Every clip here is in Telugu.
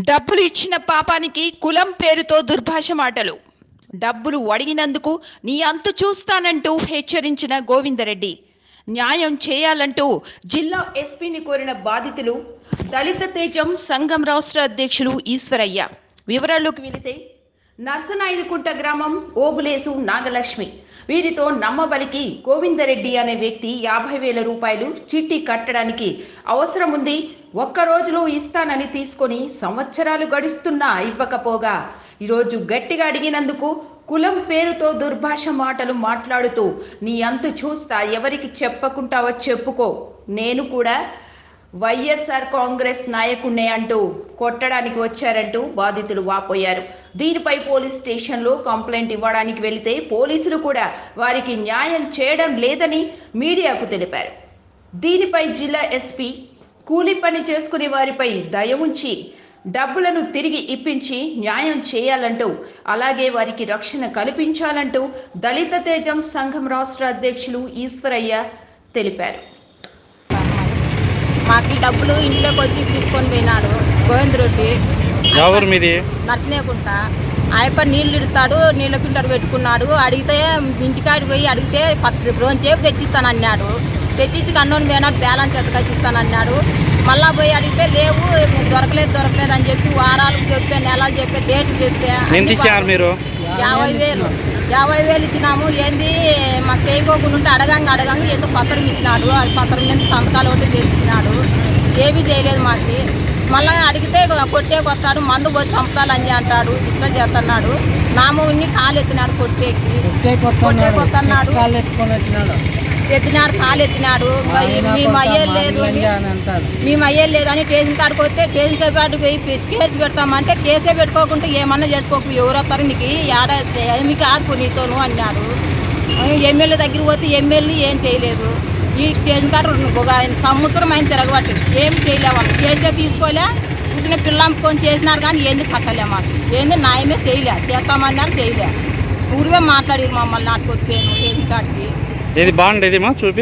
డబ్బులు ఇచ్చిన పాపానికి కులం పేరుతో దుర్భాష మాటలు డబ్బులు అడిగినందుకు నీ అంతు చూస్తానంటూ హెచ్చరించిన గోవిందరెడ్డి న్యాయం చేయాలంటూ జిల్లా ఎస్పీని కోరిన బాధితులు దళిత తేజం సంఘం రాష్ట్ర అధ్యక్షులు ఈశ్వరయ్య వివరాల్లోకి వెళితే నర్సనాయుడుకుంట గ్రామం ఓబులేసు నాగలక్ష్మి వీరితో నమ్మబలికి గోవిందరెడ్డి అనే వ్యక్తి యాభై వేల రూపాయలు చిట్టి కట్టడానికి అవసరం ఉంది ఒక్క రోజులో ఇస్తానని తీసుకొని సంవత్సరాలు గడుస్తున్నా ఇవ్వకపోగా ఈరోజు గట్టిగా అడిగినందుకు కులం పేరుతో దుర్భాష మాటలు మాట్లాడుతూ నీ అంతు చూస్తా ఎవరికి చెప్పకుంటావో చెప్పుకో నేను కూడా వైఎస్ఆర్ కాంగ్రెస్ నాయకుడినే అంటూ కొట్టడానికి వచ్చారంటూ బాధితులు వాపోయారు దీనిపై పోలీస్ స్టేషన్లో కంప్లైంట్ ఇవ్వడానికి వెళితే పోలీసులు కూడా వారికి న్యాయం చేయడం లేదని మీడియాకు తెలిపారు దీనిపై జిల్లా ఎస్పీ కూలి పని చేసుకునే వారిపై దయ ఉంచి డబ్బులను తిరిగి ఇప్పించి న్యాయం చేయాలంటూ అలాగే వారికి రక్షణ కల్పించాలంటూ దళిత తేజం సంఘం రాష్ట్ర అధ్యక్షులు ఈశ్వరయ్య తెలిపారు మాకు ఈ డబ్బులు ఇంట్లోకి వచ్చి తీసుకొని పోయినాడు గోవిందరెడ్డి ఎవరు మీది నర్సనేకుంట ఆయప్ప నీళ్ళు ఇడతాడు నీళ్ళ ఫిల్టర్ పెట్టుకున్నాడు అడిగితే ఇంటికాడికి పోయి అడిగితే పది రోజుసేపు తెచ్చిస్తానన్నాడు తెచ్చిచ్చి కన్నోని పోయినాడు బ్యాలెన్స్ ఎత్తకొచ్చిస్తానన్నాడు మళ్ళా పోయి అడిగితే లేవు దొరకలేదు దొరకలేదు అని చెప్పి వారాలు చెప్పే నెలలు చెప్పే డేట్లు చెప్తే ఎంత ఇచ్చారు మీరు యాభై వేలు యాభై వేలు ఇచ్చినాము ఏంది మాకు చేయకోకుండా ఉంటే అడగంగా అడగంగా ఏదో పత్రం ఇచ్చినాడు ఆ పత్రం మీద సంతకాలు ఒకటి చేసి ఇచ్చినాడు ఏమీ చేయలేదు మాకు మళ్ళీ అడిగితే కొట్టేకి వస్తాడు మందు పోయి చంపుతాలని అంటాడు ఇట్లా చేస్తున్నాడు నా మొగుడిని కాలు ఎత్తినాడు కొట్టేకి కొట్టేకి వస్తున్నాడు కాళ్ళు ఎత్తుకొని వచ్చినాడు ఎత్తినాడు కాలు ఎత్తినాడు ఇంకా ఆయన మేము కొడతా, అయ్యేది మా లేదు ఇల్లండి అని అంటారు మేము అయ్యేది లేదని స్టేషన్ కాడికి వస్తే స్టేషన్ కాడికి పోయి పి- కేసు పెడతామంటే కేసే పెట్టుకోకుంటే ఏమన్నా చేసుకోకు ఎవరు వస్తారు నీకు ఏడ ఏమి కాదు నీతోను అన్నాడు ఎమ్మెల్యే దగ్గర పోతే ఎమ్మెల్యే ఏం చేయలేదు ఈ స్టేషన్ కాడ ఒక సంవత్సరం ఆయన తిరగబట్టి ఏం చేయలే వాళ్ళు కేసే తీసుకోలే పుట్టిన పిల్లంపుకొని చేసినారు కానీ ఏంది కట్టలే మాకు ఏంది న్యాయమే చేయలే చేస్తామన్నారు చేయలే ఊరివే మాట్లాడారు మమ్మల్ని నాటుకొస్తే స్టేషన్ కాడికి ఏది బాగుంది ఇది మా చూపి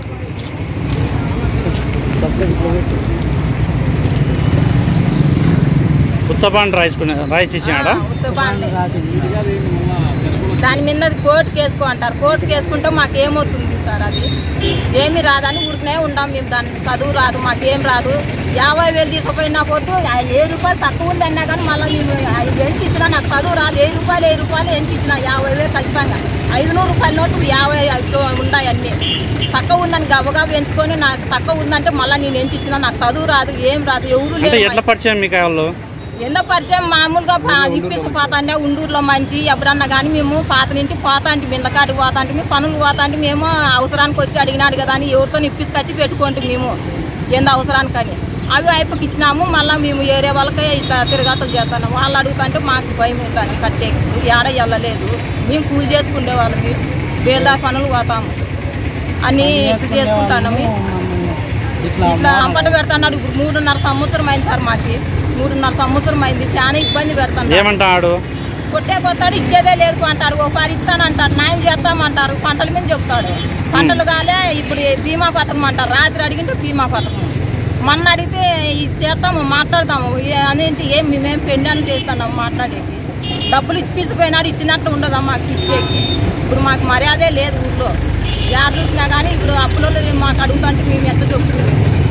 ఉత్తపాండ రాయించుకునే రాయించి ఇచ్చినాడా ఆ, ఉత్తబాండే. రాసి ఇచ్చినాడు. దాని మీద కోర్టుకు వేసుకో అంటారు కోర్టుకు వేసుకుంటే మాకేమవుతుంది సార్ అది ఏమి రాదని ఊరికనే ఉండాం మేము దాన్ని చదువు రాదు మాకేం రాదు యాభై వేలు తీసుకుపోయినా పోతూ ఆ ఏ రూపాయలు తక్కువ ఉంది అన్నా కానీ మళ్ళీ మేము ఐదు ఎంచి ఇచ్చినా నాకు చదువు రాదు ఏ రూపాయలు ఏ రూపాయలు ఎంచి ఇచ్చిన యాభై వేలు ఖచ్చితంగా ఐదు నూరు రూపాయల నోటు యాభై ఐదు ఉన్నాయి అన్నీ తక్కువ ఉందని గబగబా ఎంచుకొని నాకు తక్కువ ఉందంటే మళ్ళీ నేను ఎంచి ఇచ్చినా నాకు చదువు రాదు ఏం రాదు ఎవరు అంటే లేరు ఎట్లా పరిచయం మీకు వాళ్ళు ఎన్నో పరిచయం మామూలుగా పా- ఇప్పిసి పోతాండే ఉండూరులో మంచి ఎప్పుడన్నా కానీ మేము పాత నుండి పోతా అంటే మిండకాడికి పోతా అంటే మేము పనులు పోతా అంటే మేము అవసరానికి వచ్చి అడిగినాడు కదా అని ఎవరితో ఇప్పించుకొచ్చి పెట్టుకుంటాం మేము ఎంత అవసరానికని అవి అయిపోయి ఇచ్చినాము మళ్ళీ మేము ఏరే వాళ్ళకి ఇట్లా తిరగాతలు చేస్తాను వాళ్ళు అడుగుతుంటే మాకు భయం అవుతుంది కట్టే ఏడ వెళ్ళలేదు మేము కూలి చేసుకునే వాళ్ళమి వేల పనులు పోతాము అన్నీ ఇది చేసుకుంటాను మమ్మల్ని ఇట్లా ఇట్లా అంపట పెడతాడు ఇప్పుడు మూడున్నర సంవత్సరం అయింది సార్ మాకి మూడున్నర సంవత్సరం అయింది చాలా ఇబ్బంది పెడతాను ఏమంటాడు కొట్టే కొత్తాడు ఇచ్చేదే లేదు అంటాడు ఓ పని ఇస్తానంటాడు న్యాయం చేస్తామంటారు పంటల మీద చెప్తాడు పంటలు కాలే ఇప్పుడు ఈ బీమా పథకం అంటారు రాత్రి అడిగింటే బీమా పథకం మొన్న అడిగితే ఇది చేస్తాము మాట్లాడతాము ఏ- అనేది ఏం మేమేం పెండాలు చేస్తున్నాము మాట్లాడేకి డబ్బులు ఇప్పించిపోయినాడు ఇచ్చినట్టు ఉండదా మాకు ఇచ్చేకి ఇప్పుడు మాకు మర్యాదే లేదు ఊళ్ళో యారు చూసినా కానీ ఇప్పుడు అప్పులో మాకు అడుగుతుంటే మేము ఎంత చెప్తుంది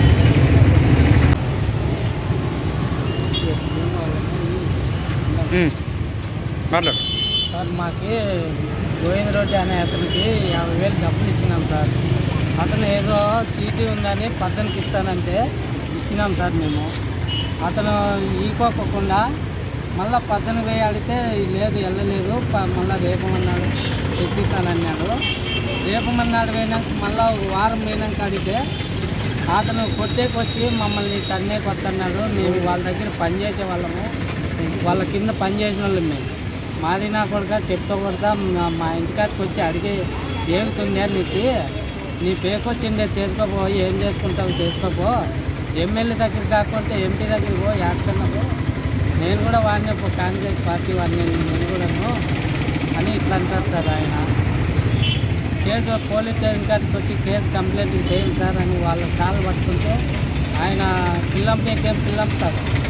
ఉమ్. మాట్లాడు సార్ మాకి గోవింద రెడ్డి అనే అతనికి యాభై వేలు డబ్బులు ఇచ్చినాం సార్ అతను ఏదో చీటీ ఉందని పద్దెనికి ఇస్తానంటే ఇచ్చినాం సార్ మేము అతను ఈకోకుండా మళ్ళీ పద్దెని వేయి అడిగితే లేదు వెళ్ళలేదు ప- మళ్ళీ రేపమన్నాడు తెచ్చిస్తానన్నాడు రేపమన్నాడు పోయినాక మళ్ళీ వారం పోయినాక అడిగితే అతను కొట్టేకొచ్చి మమ్మల్ని తన్నేకి వస్తున్నాడు మేము వాళ్ళ దగ్గర పనిచేసే వాళ్ళము వాళ్ళ కింద పని చేసిన వాళ్ళం మేము మాది నా కొడుక చెప్తా కొడతా మా- మా ఇంటికాడికి వచ్చి అడిగి ఏగుతుందే నీకు నీ పేకొచ్చిండే చేసుకోపో ఏం చేసుకుంటావు చేసుకోపో ఎమ్మెల్యే దగ్గర కాకుంటే ఎంపీ దగ్గర పో ఎక్కడన్నా పో నేను కూడా వాడిని పో కాంగ్రెస్ పార్టీ వాడిని నేను కూడాను అని ఇట్లా అంటారు సార్ ఆయన కేసు పోలీస్ స్టేషన్ కాడికి వచ్చి కేసు కంప్లైంట్ చేయండి సార్ అని వాళ్ళ కాలు పట్టుకుంటే ఆయన పిల్లంపేకేం పిల్లంపుతారు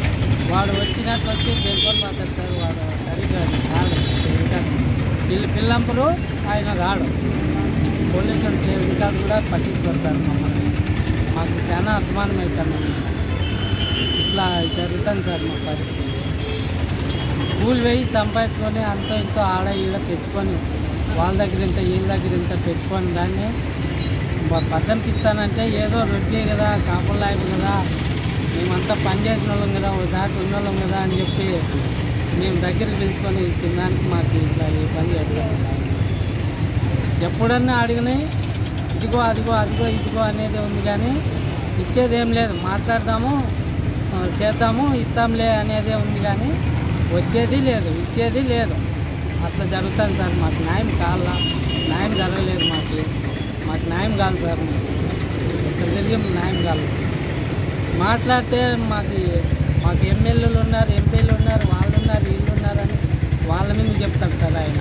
వాడు వచ్చినట్టు వచ్చి తెలుసుకొని మాట్లాడు సార్ వాడు సరిగ్గా రాడు రికార్డు పిల్ల పిల్లంపులు ఆయన రాడు పోలీసులు రికార్డు కూడా పట్టించుకొడతారు మమ్మల్ని మాకు చాలా అభిమానం అవుతాను ఇట్లా జరుగుతుంది సార్ మా పరిస్థితి కూలి వేయి సంపాదించుకొని అంతో ఇంతో ఆడ ఈడ తెచ్చుకొని వాళ్ళ దగ్గర ఇంత వీళ్ళ దగ్గర ఇంత పెట్టుకొని దాన్ని మా పద్దెనికి ఇస్తానంటే ఏదో రొట్టి కదా కాపుల లాయపు కదా మేమంతా పని చేసిన వాళ్ళం కదా ఒకసారి ఉన్న వాళ్ళం కదా అని చెప్పి మేము దగ్గరికి పిలుచుకొని తినడానికి మాకు ఇట్లా ఈ పని చేస్తాం ఎప్పుడన్నా అడిగినాయి ఇదిగో అదిగో అదిగో ఇదిగో అనేది ఉంది కానీ ఇచ్చేది ఏం లేదు మాట్లాడదాము ఆ, చేద్దాము ఇద్దాంలే అనేదే ఉంది కానీ వచ్చేది లేదు ఇచ్చేది లేదు అట్లా జరుగుతుంది సార్ మాకు న్యాయం కావాలా న్యాయం జరగలేదు మాకు మాకు న్యాయం కాదు సార్ ఇక్కడ తిరిగి న్యాయం కాదు మాట్లాడితే మాకు మాకు ఎమ్మెల్యేలు ఉన్నారు ఎంపీలు ఉన్నారు వాళ్ళు ఉన్నారు వీళ్ళు ఉన్నారని వాళ్ళ మీద చెప్తారు సార్ ఆయన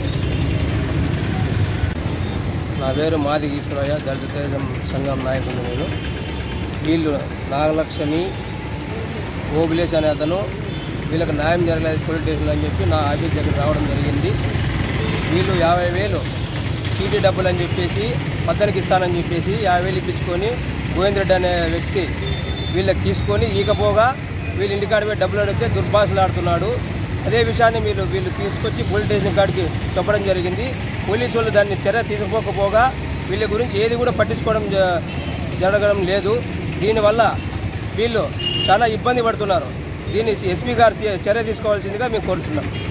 నా పేరు మాది ఈశ్వరయ్య దళిత తేజం సంఘం నాయకుడు నేను వీళ్ళు నాగలక్ష్మి ఓబులేష్ అనే అతను వీళ్ళకి న్యాయం జరగలేదు పోలీస్ స్టేషన్ అని చెప్పి నా ఆఫీస్ దగ్గర రావడం జరిగింది వీళ్ళు యాభై వేలు చీటీ డబ్బులు అని చెప్పేసి పద్దనికి ఇస్తానని చెప్పేసి యాభై వేలు ఇప్పించుకొని గోవిందరెడ్డి అనే వ్యక్తి వీళ్ళకి తీసుకొని ఈకపోగా వీళ్ళు ఇంటికాడ పోయి డబ్బులు అడిగితే దుర్భాషలు ఆడుతున్నాడు అదే విషయాన్ని మీరు వీళ్ళు తీసుకొచ్చి పోలీస్ స్టేషన్ కాడికి చెప్పడం జరిగింది పోలీసు వాళ్ళు దాన్ని చర్య తీసుకోకపోగా వీళ్ళ గురించి ఏది కూడా పట్టించుకోవడం జ- జరగడం లేదు దీనివల్ల వీళ్ళు చాలా ఇబ్బంది పడుతున్నారు దీన్ని ఎస్పీ గారు తీ- చర్య తీసుకోవాల్సిందిగా మేము కోరుతున్నాం